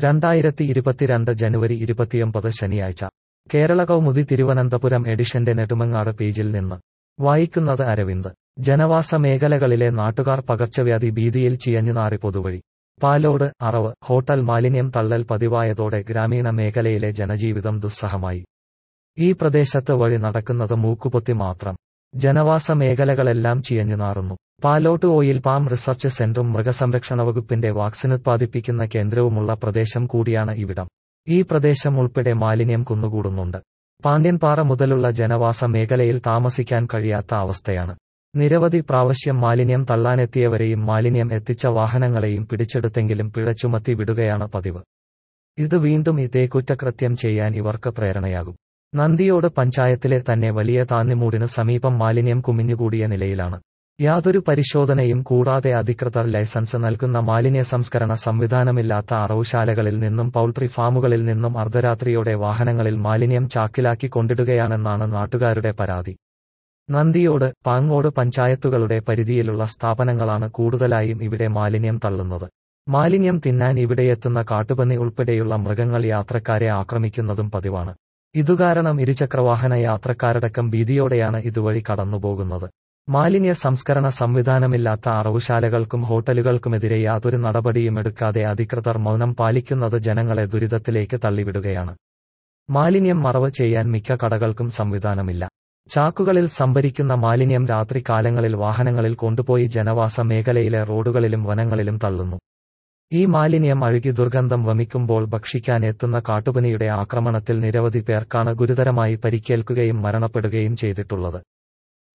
രണ്ടായിരത്തി ഇരുപത്തിരണ്ട് ജനുവരി ഇരുപത്തിയൊമ്പത് ശനിയാഴ്ച കേരള കൗമുദി തിരുവനന്തപുരം എഡിഷന്റെ നെടുമങ്ങാട് പേജിൽ നിന്ന് വായിക്കുന്നത് അരവിന്ദ് ജനവാസ മേഖലകളിലെ നാട്ടുകാർ പകർച്ചവ്യാധി ഭീതിയിൽ ചിയഞ്ഞുനാറി പൊതുവഴി പാലോട് അറവ് ഹോട്ടൽ മാലിന്യം തള്ളൽ പതിവായതോടെ ഗ്രാമീണ മേഖലയിലെ ജനജീവിതം ദുസ്സഹമായി ഈ പ്രദേശത്ത് വഴി നടക്കുന്നത് മൂക്കുപൊത്തി മാത്രം ജനവാസ മേഖലകളെല്ലാം ചിയഞ്ഞുനാറുന്നു പാലോട്ട് ഓയിൽ പാം റിസർച്ച് സെന്ററും മൃഗസംരക്ഷണ വകുപ്പിന്റെ വാക്സിൻ ഉത്പാദിപ്പിക്കുന്ന കേന്ദ്രവുമുള്ള പ്രദേശം കൂടിയാണ് ഇവിടം ഈ പ്രദേശം ഉൾപ്പെടെ മാലിന്യം കുന്നുകൂടുന്നുണ്ട് പാണ്ഡ്യൻപാറ മുതലുള്ള ജനവാസ മേഖലയിൽ താമസിക്കാൻ കഴിയാത്ത അവസ്ഥയാണ് നിരവധി പ്രാവശ്യം മാലിന്യം തള്ളാനെത്തിയവരെയും മാലിന്യം എത്തിച്ച വാഹനങ്ങളെയും പിടിച്ചെടുത്തെങ്കിലും പിഴ ചുമത്തി വിടുകയാണ് പതിവ് ഇത് വീണ്ടും ഇതേ കുറ്റകൃത്യം ചെയ്യാൻ ഇവർക്ക് പ്രേരണയാകും നന്ദിയോട് പഞ്ചായത്തിലെ തന്നെ വലിയ താന്നിമൂടിന് സമീപം മാലിന്യം കുമിഞ്ഞുകൂടിയ നിലയിലാണ് യാതൊരു പരിശോധനയും കൂടാതെ അധികൃതർ ലൈസൻസ് നൽകുന്ന മാലിന്യ സംസ്കരണ സംവിധാനമില്ലാത്ത അറവുശാലകളിൽ നിന്നും പൗൾട്രി ഫാമുകളിൽ നിന്നും അർദ്ധരാത്രിയോടെ വാഹനങ്ങളിൽ മാലിന്യം ചാക്കിലാക്കി കൊണ്ടിടുകയാണെന്നാണ് നാട്ടുകാരുടെ പരാതി നന്ദിയോട് പാങ്ങോട് പഞ്ചായത്തുകളുടെ പരിധിയിലുള്ള സ്ഥാപനങ്ങളാണ് കൂടുതലായും ഇവിടെ മാലിന്യം തള്ളുന്നത് മാലിന്യം തിന്നാൻ ഇവിടെയെത്തുന്ന കാട്ടുപന്നി ഉൾപ്പെടെയുള്ള മൃഗങ്ങൾ യാത്രക്കാരെ ആക്രമിക്കുന്നതും പതിവാണ് ഇതുകാരണം ഇരുചക്രവാഹന യാത്രക്കാരടക്കം ഭീതിയോടെയാണ് ഇതുവഴി കടന്നുപോകുന്നത് മാലിന്യ സംസ്കരണ സംവിധാനമില്ലാത്ത അറവുശാലകൾക്കും ഹോട്ടലുകൾക്കുമെതിരെ യാതൊരു നടപടിയും എടുക്കാതെ അധികൃതർ മൗനം പാലിക്കുന്നത് ജനങ്ങളെ ദുരിതത്തിലേക്ക് തള്ളിവിടുകയാണ് മാലിന്യം മറവ് ചെയ്യാൻ മിക്ക കടകൾക്കും സംവിധാനമില്ല ചാക്കുകളിൽ സംഭരിക്കുന്ന മാലിന്യം രാത്രി കാലങ്ങളിൽ വാഹനങ്ങളിൽ കൊണ്ടുപോയി ജനവാസ മേഖലയിലെ റോഡുകളിലും വനങ്ങളിലും തള്ളുന്നു ഈ മാലിന്യം അഴുകി ദുർഗന്ധം വമിക്കുമ്പോൾ ഭക്ഷിക്കാൻ എത്തുന്ന കാട്ടുപനിയുടെ ആക്രമണത്തിൽ നിരവധി പേർക്കാണ് ഗുരുതരമായി പരിക്കേൽക്കുകയും മരണപ്പെടുകയും ചെയ്തിട്ടുള്ളത്